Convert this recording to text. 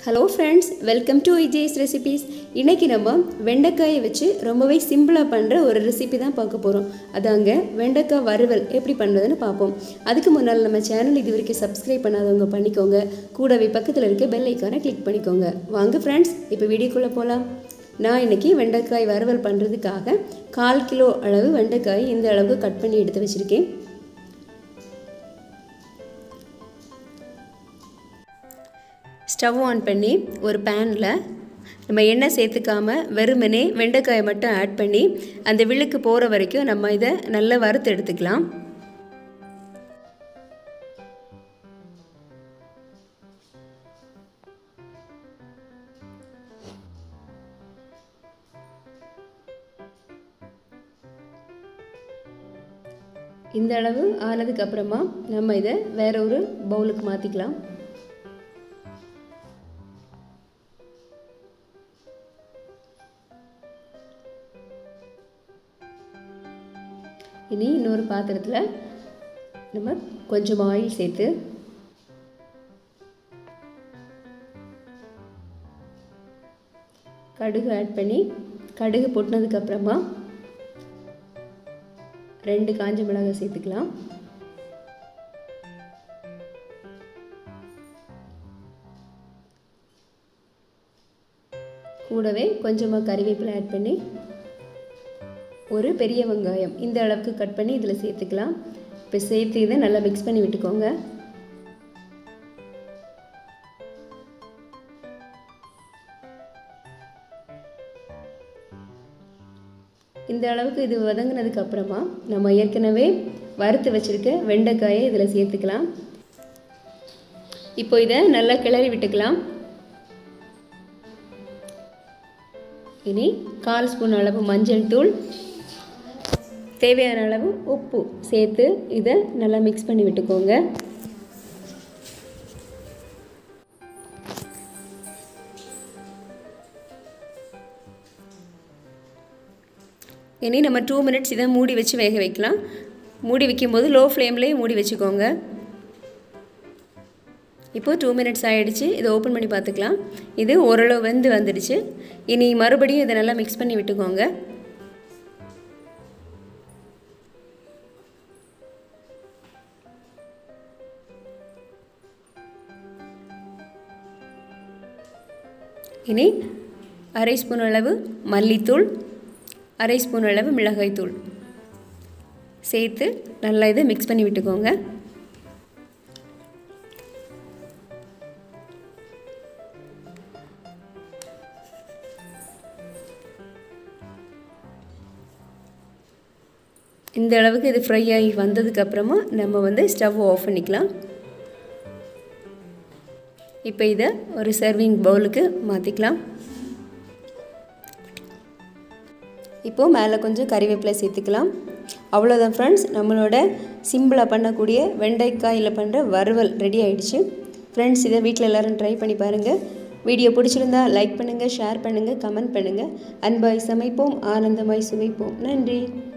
hello friends welcome to Vijay's recipes இன்றைக்கி நம்ம வெண்டைக்காயை வச்சு ரொம்பவே சிம்பிளாக பண்ணுற ஒரு ரெசிபி தான் பார்க்க போகிறோம் அதாங்க வெண்டைக்காய் வறுவல் எப்படி பண்ணுறதுன்னு பார்ப்போம் அதுக்கு முன்னால் நம்ம சேனல் இது வரைக்கும் சப்ஸ்கிரைப் பண்ணாதவங்க பண்ணிக்கோங்க கூடவே பக்கத்தில் இருக்க பெல் ஐக்கானை கிளிக் பண்ணிக்கோங்க வாங்க ஃப்ரெண்ட்ஸ் இப்போ வீடியோக்குள்ளே போகலாம் நான் இன்றைக்கி வெண்டைக்காய் வறுவல் பண்ணுறதுக்காக கால் கிலோ அளவு வெண்டைக்காய் இந்த அளவுக்கு கட் பண்ணி எடுத்து வச்சுருக்கேன் ஸ்டவ் ஆன் பண்ணி ஒரு பேனில் நம்ம எண்ணெய் சேர்த்துக்காம வெறுமனே வெண்டைக்காயை மட்டும் ஆட் பண்ணி அந்த விழுக்கு போகிற வரைக்கும் நம்ம இதை நல்லா வறுத்து எடுத்துக்கலாம் இந்த அளவு ஆனதுக்கு அப்புறமா நம்ம இதை வேற ஒரு பவுலுக்கு மாற்றிக்கலாம் இனி இன்னொரு பாத்திரத்தில் நம்ம கொஞ்சம் ஆயில் சேர்த்து கடுகு ஆட் பண்ணி கடுகு பொட்டினதுக்கப்புறமா ரெண்டு காஞ்ச மிளகாய் சேர்த்துக்கலாம் கூடவே கொஞ்சமாக கறிவேப்பிலை ஆட் பண்ணி ஒரு பெரிய வெங்காயம் இந்த அளவுக்கு கட் பண்ணி இதில் சேர்த்துக்கலாம் இப்போ சேர்த்து இதை நல்லா மிக்ஸ் பண்ணி விட்டுக்கோங்க இந்த அளவுக்கு இது வதங்கினதுக்கு அப்புறமா நம்ம ஏற்கனவே வறுத்து வச்சுருக்க வெண்டைக்காயை இதில் சேர்த்துக்கலாம் இப்போ இதை நல்லா கிளறி விட்டுக்கலாம் இனி கால் ஸ்பூன் அளவு மஞ்சள் தூள் தேவையான அளவு உப்பு சேர்த்து இதை நல்லா மிக்ஸ் பண்ணி விட்டுக்கோங்க இனி நம்ம டூ மினிட்ஸ் இதை மூடி வச்சு வேக வைக்கலாம் மூடி வைக்கும்போது லோ ஃப்ளேம்லேயே மூடி வச்சுக்கோங்க இப்போது டூ மினிட்ஸ் ஆகிடுச்சு இதை ஓப்பன் பண்ணி பார்த்துக்கலாம் இது ஓரளவு வெந்து வந்துடுச்சு இனி மறுபடியும் இதை நல்லா மிக்ஸ் பண்ணி விட்டுக்கோங்க இனி அரை ஸ்பூன் அளவு மல்லித்தூள் அரை ஸ்பூன் அளவு மிளகாய்த்தூள் சேர்த்து நல்லா இதை மிக்ஸ் பண்ணி விட்டுக்கோங்க இந்த அளவுக்கு இது ஃப்ரை ஆகி வந்ததுக்கப்புறமா நம்ம வந்து ஸ்டவ் ஆஃப் பண்ணிக்கலாம் இப்போ இதை ஒரு சர்விங் பவுலுக்கு மாற்றிக்கலாம் இப்போது மேலே கொஞ்சம் கறிவேப்பிலை சேர்த்துக்கலாம் அவ்வளோதான் ஃப்ரெண்ட்ஸ் நம்மளோட சிம்பிளாக பண்ணக்கூடிய வெண்டைக்காயில் பண்ணுற வறுவல் ரெடி ஆகிடுச்சு ஃப்ரெண்ட்ஸ் இதை வீட்டில் எல்லோரும் ட்ரை பண்ணி பாருங்கள் வீடியோ பிடிச்சிருந்தா லைக் பண்ணுங்கள் ஷேர் பண்ணுங்கள் கமெண்ட் பண்ணுங்கள் அன்பாய் சமைப்போம் ஆனந்தமாய் சுவைப்போம் நன்றி